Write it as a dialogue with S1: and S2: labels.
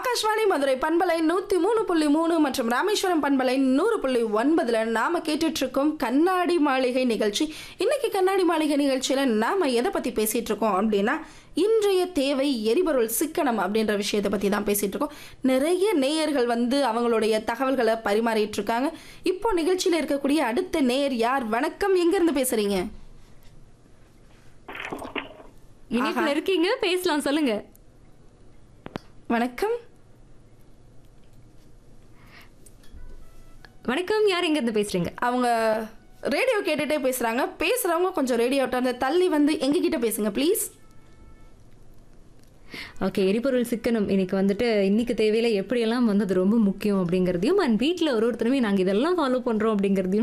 S1: ஆகாஷ்வாணி மதுரை பண்பலை நூத்தி மூணு புள்ளி மூணு மற்றும் ராமேஸ்வரம் பண்பலை நூறு புள்ளி ஒன்பதுல நாம கேட்டுட்டு இருக்கோம் கண்ணாடி மாளிகை நிகழ்ச்சி இன்னைக்கு கண்ணாடி மாளிகை நிகழ்ச்சியில நாம எதை பத்தி பேசிட்டு இருக்கோம் அப்படின்னா இன்றைய தேவை எரிபொருள் சிக்கனம் அப்படின்ற விஷயத்தை பத்தி தான் பேசிட்டு இருக்கோம் நிறைய நேயர்கள் வந்து அவங்களுடைய தகவல்களை பரிமாறிட்டு இருக்காங்க இப்போ நிகழ்ச்சியில இருக்கக்கூடிய அடுத்த நேயர் யார் வணக்கம் எங்க இருந்து பேசுறீங்க
S2: இனிப்புல இருக்கீங்க பேசலாம் சொல்லுங்க
S1: வணக்கம்
S2: வணக்கம் யார் எங்க இருந்து பேசுறீங்க
S1: அவங்க ரேடியோ கேட்டுட்டே பேசுறாங்க பேசுறவங்க கொஞ்சம் ரேடியோ அந்த தள்ளி வந்து எங்ககிட்ட பேசுங்க ப்ளீஸ்
S2: ஓகே எரிபொருள் சிக்கனம் இன்னைக்கு வந்துட்டு இன்னைக்கு தேவையில எப்படியெல்லாம் வந்து அது ரொம்ப முக்கியம் அப்படிங்கிறதையும் அண்ட் வீட்டில் ஒரு ஒருத்தருமே நாங்கள் இதெல்லாம் ஃபாலோ பண்றோம் அப்படிங்கிறதையும்